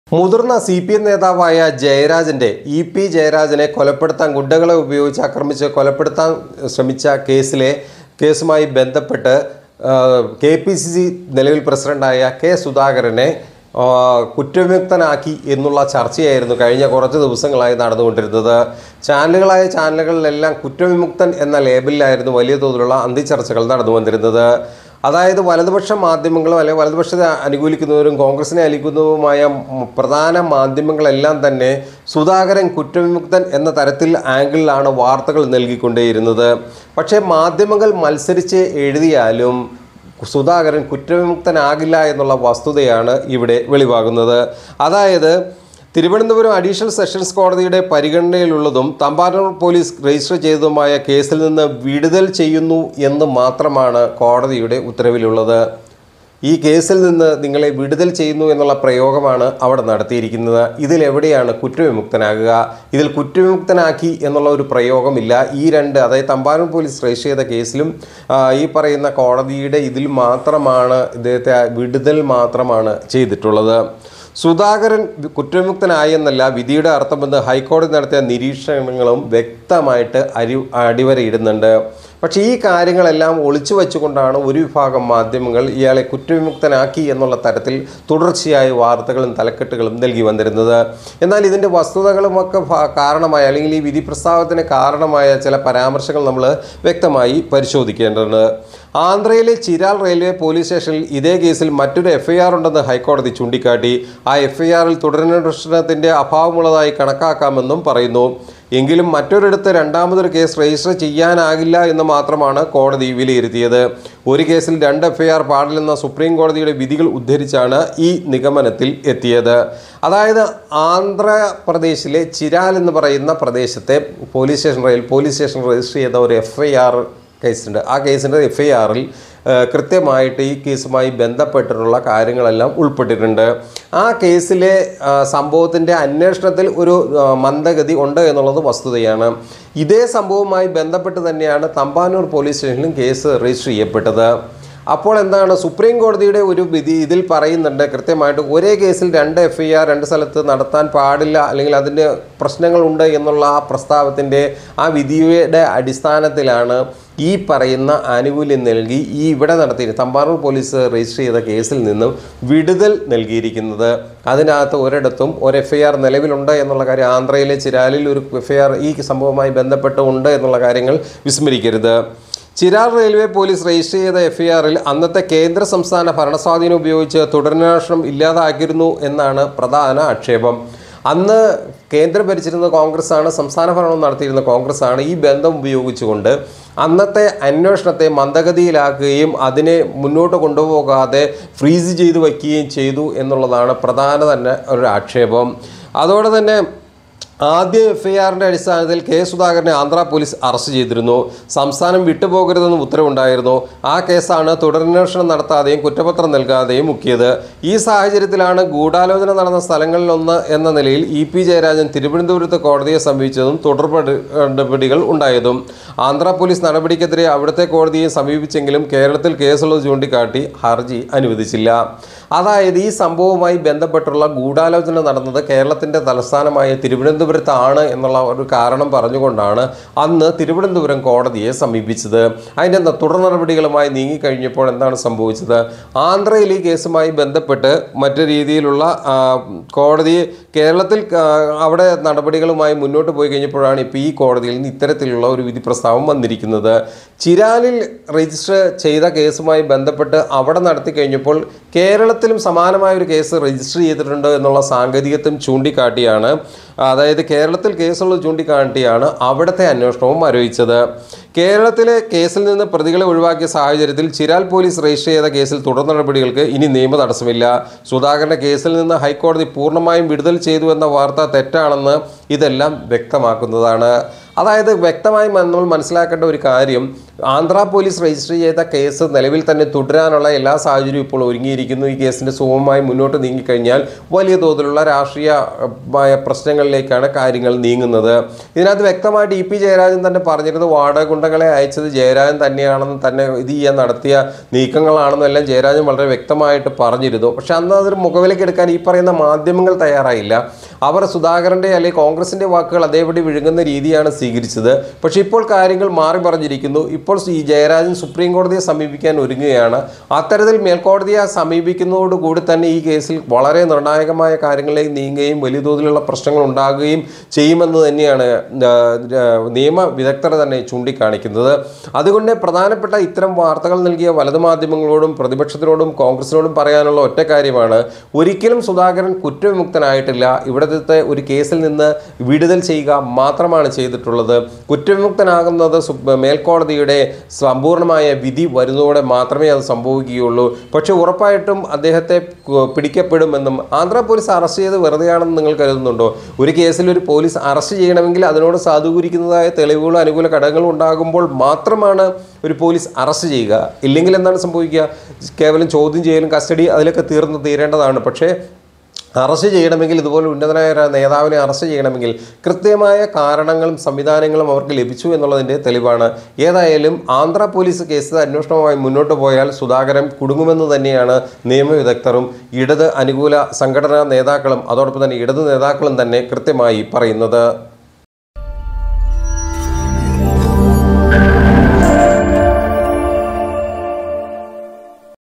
മുതിർന്ന C P M നേതാവായ ജയരാജന്റെ ഇ പി ജയരാജനെ കൊലപ്പെടുത്താൻ ഗുണ്ടകളെ ഉപയോഗിച്ച് ആക്രമിച്ച് കൊലപ്പെടുത്താൻ ശ്രമിച്ച കേസിലെ കേസുമായി ബന്ധപ്പെട്ട് കെ പി സി സി നിലവിൽ പ്രസിഡന്റായ കെ സുധാകരനെ ആ, കുറ്റവിമുക്തനാക്കി എന്നുള്ള ചർച്ചയായിരുന്നു കഴിഞ്ഞ കുറച്ച് ദിവസങ്ങളായി നടന്നുകൊണ്ടിരുന്നത് ചാനലുകളായ ചാനലുകളിലെല്ലാം കുറ്റവിമുക്തൻ എന്ന ലേബലിലായിരുന്നു വലിയ തോതിലുള്ള അന്തിച്ചർച്ചകൾ നടന്നു വന്നിരുന്നത് അതായത് വലതുപക്ഷ മാധ്യമങ്ങളും അല്ലെങ്കിൽ വലതുപക്ഷത്തെ അനുകൂലിക്കുന്നവരും കോൺഗ്രസിനെ അനുകൂലിക്കുന്നതുമായ മ് പ്രധാന മാധ്യമങ്ങളെല്ലാം തന്നെ സുധാകരൻ കുറ്റവിമുക്തൻ എന്ന തരത്തിൽ ആംഗിളിലാണ് വാർത്തകൾ നൽകിക്കൊണ്ടേയിരുന്നത് പക്ഷേ മാധ്യമങ്ങൾ മത്സരിച്ച് എഴുതിയാലും സുധാകരൻ കുറ്റവിമുക്തനാകില്ല എന്നുള്ള വസ്തുതയാണ് ഇവിടെ വെളിവാകുന്നത് അതായത് തിരുവനന്തപുരം അഡീഷണൽ സെഷൻസ് കോടതിയുടെ പരിഗണനയിലുള്ളതും തമ്പാനൂർ പോലീസ് രജിസ്റ്റർ ചെയ്തതുമായ കേസിൽ നിന്ന് വിടുതൽ ചെയ്യുന്നു എന്ന് മാത്രമാണ് കോടതിയുടെ ഉത്തരവിലുള്ളത് ഈ കേസിൽ നിന്ന് നിങ്ങളെ വിടുതൽ ചെയ്യുന്നു എന്നുള്ള പ്രയോഗമാണ് അവിടെ നടത്തിയിരിക്കുന്നത് ഇതിലെവിടെയാണ് കുറ്റവിമുക്തനാകുക ഇതിൽ കുറ്റവിമുക്തനാക്കി എന്നുള്ള ഒരു പ്രയോഗമില്ല ഈ രണ്ട് അതായത് തമ്പാനൂർ പോലീസ് രജിസ്റ്റർ ചെയ്ത കേസിലും ആ, ഈ പറയുന്ന കോടതിയുടെ ഇതിൽ മാത്രമാണ് ഇദ്ദേഹത്തെ വിടുതൽ മാത്രമാണ് ചെയ്തിട്ടുള്ളത് സുധാകരൻ കുറ്റവിമുക്തനായി എന്നല്ല വിധിയുടെ അർത്ഥമെന്ന് ഹൈക്കോടതി നടത്തിയ നിരീക്ഷണങ്ങളും വ്യക്തമായിട്ട് അരി അടിവരയിടുന്നുണ്ട് പക്ഷേ ഈ കാര്യങ്ങളെല്ലാം ഒളിച്ചു വെച്ചുകൊണ്ടാണ് ഒരു വിഭാഗം മാധ്യമങ്ങൾ ഇയാളെ കുറ്റവിമുക്തനാക്കി എന്നുള്ള തരത്തിൽ തുടർച്ചയായ വാർത്തകളും തലക്കെട്ടുകളും നൽകി വന്നിരുന്നത് എന്നാൽ ഇതിൻ്റെ വസ്തുതകളുമൊക്കെ ഭ- കാരണമായ അല്ലെങ്കിൽ ഈ വിധി പ്രസ്താവത്തിന് കാരണമായ ചില പരാമർശങ്ങൾ നമ്മൾ വ്യക്തമായി പരിശോധിക്കേണ്ടതുണ്ട് ആന്ധ്രയിലെ ചിരാൽ റെയിൽവേ പോലീസ് സ്റ്റേഷനിൽ ഇതേ കേസിൽ മറ്റൊരു എഫ്ഐആർ ഉണ്ടെന്ന് ഹൈക്കോടതി ചൂണ്ടിക്കാട്ടി ആ എഫ്ഐആറിൽ തുടരന്വേഷണത്തിന്റെ അഭാവമുള്ളതായി കണക്കാക്കാമെന്നും പറയുന്നു എങ്കിലും മറ്റൊരിടത്ത് രണ്ടാമതൊരു കേസ് രജിസ്റ്റർ ചെയ്യാനാകില്ല എന്ന് മാത്രമാണ് കോടതി വിലയിരുത്തിയത് ഒരു കേസിൽ രണ്ട് എഫ്ഐആർ പാടില്ലെന്ന സുപ്രീം കോടതിയുടെ വിധികൾ ഉദ്ധരിച്ചാണ് ഈ നിഗമനത്തിൽ എത്തിയത് അതായത് ആന്ധ്രാപ്രദേശിലെ ചിരാൽ എന്ന് പറയുന്ന പ്രദേശത്തെ police station rail police station register ചെയ്ത ഒരു എഫ്ഐആർ കേസുണ്ട് ആ കേസിൻ്റെ എഫ് ഐ ആറിൽ കൃത്യമായിട്ട് ഈ കേസുമായി ബന്ധപ്പെട്ടിട്ടുള്ള കാര്യങ്ങളെല്ലാം ഉൾപ്പെട്ടിട്ടുണ്ട് ആ കേസിലെ ആ, സംഭവത്തിൻ്റെ അന്വേഷണത്തിൽ ഒരു ആ, മന്ദഗതി ഉണ്ട് എന്നുള്ളത് വസ്തുതയാണ് ഇതേ സംഭവവുമായി ബന്ധപ്പെട്ട് തന്നെയാണ് തമ്പാനൂർ പോലീസ് സ്റ്റേഷനിലും കേസ് രജിസ്റ്റർ ചെയ്യപ്പെട്ടത് അപ്പോൾ എന്താണ് സുപ്രീം കോടതിയുടെ ഒരു വിധി ഇതിൽ പറയുന്നുണ്ട് കൃത്യമായിട്ട് ഒരേ കേസിൽ രണ്ട് എഫ് ഐ ആർ രണ്ട് സ്ഥലത്ത് നടത്താൻ പാടില്ല അല്ലെങ്കിൽ അതിൻ്റെ പ്രശ്നങ്ങളുണ്ട് എന്നുള്ള ആ പ്രസ്താവത്തിൻ്റെ ആ വിധിയുടെ അടിസ്ഥാനത്തിലാണ് ഈ പറയുന്ന ആനുകൂല്യം നൽകി ഈ ഇവിടെ നടത്തിയ തമ്പാനൂർ പോലീസ് രജിസ്റ്റർ ചെയ്ത കേസിൽ നിന്നും വിടുതൽ നൽകിയിരിക്കുന്നത് അതിനകത്ത് ഒരിടത്തും ഒരു എഫ് ഐ ആർ നിലവിലുണ്ട് എന്നുള്ള കാര്യം ആന്ധ്രയിലെ ചിരാലിൽ ഒരു എഫ് ഐ ആർ ഈ സംഭവവുമായി ബന്ധപ്പെട്ട് ഉണ്ട് എന്നുള്ള കാര്യങ്ങൾ വിസ്മരിക്കരുത് ചിരാർ റെയിൽവേ പോലീസ് രജിസ്റ്റർ ചെയ്ത എഫ് ഐ ആറിൽ അന്നത്തെ കേന്ദ്ര സംസ്ഥാന ഭരണസ്വാധീനം ഉപയോഗിച്ച് തുടരന്വേഷണം ഇല്ലാതാക്കിയിരുന്നു എന്നാണ് പ്രധാന ആക്ഷേപം അന്ന് കേന്ദ്രം ഭരിച്ചിരുന്ന കോൺഗ്രസ് ആണ് സംസ്ഥാന ഭരണം നടത്തിയിരുന്ന കോൺഗ്രസ് ആണ് ഈ ബന്ധം ഉപയോഗിച്ചുകൊണ്ട് അന്നത്തെ അന്വേഷണത്തെ മന്ദഗതിയിലാക്കുകയും അതിനെ മുന്നോട്ട് കൊണ്ടുപോകാതെ ഫ്രീസ് ചെയ്ത് വയ്ക്കുകയും ചെയ്തു എന്നുള്ളതാണ് പ്രധാന തന്നെ ഒരു ആക്ഷേപം അതോടെ തന്നെ ആദ്യ എഫ് ഐ ആറിൻ്റെ അടിസ്ഥാനത്തിൽ കെ സുധാകരനെ ആന്ധ്ര പോലീസ് അറസ്റ്റ് ചെയ്തിരുന്നു സംസ്ഥാനം വിട്ടുപോകരുതെന്ന് ഉത്തരവുണ്ടായിരുന്നു ആ കേസാണ് തുടരന്വേഷണം നടത്താതെയും കുറ്റപത്രം നൽകാതെയും മുക്കിയത് ഈ സാഹചര്യത്തിലാണ് ഗൂഢാലോചന നടന്ന സ്ഥലങ്ങളിലൊന്ന് എന്ന നിലയിൽ ഇ പി ജയരാജൻ തിരുവനന്തപുരത്ത് കോടതിയെ സമീപിച്ചതും തുടർ പടി- നടപടികൾ ഉണ്ടായതും ആന്ധ്ര പോലീസ് നടപടിക്കെതിരെ അവിടുത്തെ കോടതിയെ സമീപിച്ചെങ്കിലും കേരളത്തിൽ കേസുള്ളത് ചൂണ്ടിക്കാട്ടി ഹർജി അനുവദിച്ചില്ല അതായത് ഈ സംഭവവുമായി ബന്ധപ്പെട്ടുള്ള ഗൂഢാലോചന നടന്നത് കേരളത്തിൻ്റെ തലസ്ഥാനമായ തിരുവനന്തപുരത്താണ് എന്നുള്ള ഒരു കാരണം പറഞ്ഞുകൊണ്ടാണ് അന്ന് തിരുവനന്തപുരം കോടതിയെ സമീപിച്ചത് അതിൻ്റെ ന- തുടർ നടപടികളുമായി നീങ്ങിക്കഴിഞ്ഞപ്പോൾ എന്താണ് സംഭവിച്ചത് ആന്ധ്രയിൽ ഈ കേസുമായി ബന്ധപ്പെട്ട് മറ്റു രീതിയിലുള്ള ആ, കോടതി കേരളത്തിൽ ആ, അവിടെ നടപടികളുമായി മുന്നോട്ട് പോയി കഴിഞ്ഞപ്പോഴാണ് ഇപ്പോൾ ഈ കോടതിയിൽ നിന്ന് ഇത്തരത്തിലുള്ള ഒരു വിധി പ്രസ്താവം വന്നിരിക്കുന്നത് ചിരാലിൽ രജിസ്റ്റർ ചെയ്ത കേസുമായി ബന്ധപ്പെട്ട് അവിടെ നടത്തി കഴിഞ്ഞപ്പോൾ കേരളത്തിലും സമാനമായ ഒരു കേസ് രജിസ്റ്റർ ചെയ്തിട്ടുണ്ട് എന്നുള്ള സാങ്കേതികത്വം ചൂണ്ടിക്കാട്ടിയാണ് അതായത് കേരളത്തിൽ കേസുള്ളത് ചൂണ്ടിക്കാട്ടിയാണ് അവിടുത്തെ അന്വേഷണവും ആരോപിച്ചത് കേരളത്തിലെ കേസിൽ നിന്ന് പ്രതികളെ ഒഴിവാക്കിയ സാഹചര്യത്തിൽ ചിരാൽ പോലീസ് രജിസ്റ്റർ ചെയ്ത കേസിൽ തുടർ നടപടികൾക്ക് ഇനി നിയമ തടസ്സമില്ല സുധാകരന്റെ കേസിൽ നിന്ന് ഹൈക്കോടതി പൂർണ്ണമായും വിടുതൽ ചെയ്തു എന്ന വാർത്ത തെറ്റാണെന്ന് ഇതെല്ലാം വ്യക്തമാക്കുന്നതാണ് അതായത് വ്യക്തമായി നമ്മൾ മനസ്സിലാക്കേണ്ട ഒരു കാര്യം ആന്ധ്ര പോലീസ് രജിസ്റ്റർ ചെയ്ത കേസ് നിലവിൽ തന്നെ തുടരാനുള്ള എല്ലാ സാഹചര്യവും ഇപ്പോൾ ഒരുങ്ങിയിരിക്കുന്നു ഈ കേസിൻ്റെ സുഗമമായി മുന്നോട്ട് നീങ്ങിക്കഴിഞ്ഞാൽ വലിയ തോതിലുള്ള രാഷ്ട്രീയമായ പ്രശ്നങ്ങളിലേക്കാണ് കാര്യങ്ങൾ നീങ്ങുന്നത് ഇതിനകത്ത് വ്യക്തമായിട്ട് ഇ പി ജയരാജൻ തന്നെ പറഞ്ഞിരുന്നു വാടക ഗുണ്ടകളെ അയച്ചത് ജയരാജൻ തന്നെയാണെന്ന് തന്നെ ഇത് ചെയ്യാൻ നടത്തിയ നീക്കങ്ങളാണെന്നും എല്ലാം ജയരാജൻ വളരെ വ്യക്തമായിട്ട് പറഞ്ഞിരുന്നു പക്ഷെ അന്ന് അതൊരു മുഖവിലേക്ക് എടുക്കാൻ ഈ പറയുന്ന മാധ്യമങ്ങൾ തയ്യാറായില്ല അവർ സുധാകരൻ്റെ അല്ലെങ്കിൽ കോൺഗ്രസിൻ്റെ വാക്കുകൾ അതേപടി വിഴുങ്ങുന്ന രീതിയാണ് സ്വീകരിച്ചത് പക്ഷേ ഇപ്പോൾ കാര്യങ്ങൾ മാറി പറഞ്ഞിരിക്കുന്നു ഇപ്പോൾ ഈ ജയരാജൻ സുപ്രീം കോടതിയെ സമീപിക്കാൻ ഒരുങ്ങുകയാണ് അത്തരത്തിൽ മേൽക്കോടതിയെ സമീപിക്കുന്നതോടുകൂടി തന്നെ ഈ കേസിൽ വളരെ നിർണായകമായ കാര്യങ്ങളിലേക്ക് നീങ്ങുകയും വലിയ തോതിലുള്ള പ്രശ്നങ്ങൾ ഉണ്ടാകുകയും ചെയ്യുമെന്ന് തന്നെയാണ് ആ, ആ, നിയമ വിദഗ്ധർ തന്നെ ചൂണ്ടിക്കാണിക്കുന്നത് അതുകൊണ്ട് പ്രധാനപ്പെട്ട ഇത്തരം വാർത്തകൾ നൽകിയ വലതു മാധ്യമങ്ങളോടും പ്രതിപക്ഷത്തിനോടും കോൺഗ്രസിനോടും പറയാനുള്ള ഒറ്റ കാര്യമാണ് ഒരിക്കലും സുധാകരൻ കുറ്റവിമുക്തനായിട്ടില്ല ഇവിടുത്തെ ഒരു കേസിൽ നിന്ന് വിടുതൽ ചെയ്യുക മാത്രമാണ് ചെയ്തിട്ടുള്ളത് കുറ്റവിമുക്തനാകുന്നത് സു- മേൽക്കോടതിയുടെ സമ്പൂർണ്ണമായ വിധി വരുന്നതോടെ മാത്രമേ അത് സംഭവിക്കുകയുള്ളൂ പക്ഷേ ഉറപ്പായിട്ടും അദ്ദേഹത്തെ കു- പിടിക്കപ്പെടുമെന്നും ആന്ധ്ര പോലീസ് അറസ്റ്റ് ചെയ്ത് വെറുതെയാണെന്ന് നിങ്ങൾ കരുതുന്നുണ്ടോ ഒരു കേസിൽ ഒരു പോലീസ് അറസ്റ്റ് ചെയ്യണമെങ്കിൽ അതിനോട് സാധൂകരിക്കുന്നതായ തെളിവുകളും അനുകൂല ഘടകങ്ങളും ഉണ്ടാകുമ്പോൾ മാത്രമാണ് ഒരു പോലീസ് അറസ്റ്റ് ചെയ്യുക ഇല്ലെങ്കിൽ എന്താണ് സംഭവിക്കുക കേവലം ചോദ്യം ചെയ്യലും കസ്റ്റഡി അതിലൊക്കെ തീർന്ന് തീരേണ്ടതാണ് പക്ഷേ അറസ്റ്റ് ചെയ്യണമെങ്കിൽ ഇതുപോലെ ഉന്നതനായ ഒരു നേതാവിനെ അറസ്റ്റ് ചെയ്യണമെങ്കിൽ കൃത്യമായ കാരണങ്ങളും സംവിധാനങ്ങളും അവർക്ക് ലഭിച്ചു എന്നുള്ളതിൻ്റെ തെളിവാണ് ഏതായാലും ആന്ധ്ര പോലീസ് കേസ് അന്വേഷണവുമായി മുന്നോട്ട് പോയാൽ സുധാകരൻ കുടുങ്ങുമെന്ന് തന്നെയാണ് നിയമവിദഗ്ധരും ഇടത് അനുകൂല സംഘടനാ നേതാക്കളും അതോടൊപ്പം തന്നെ ഇടത് നേതാക്കളും തന്നെ കൃത്യമായി പറയുന്നത്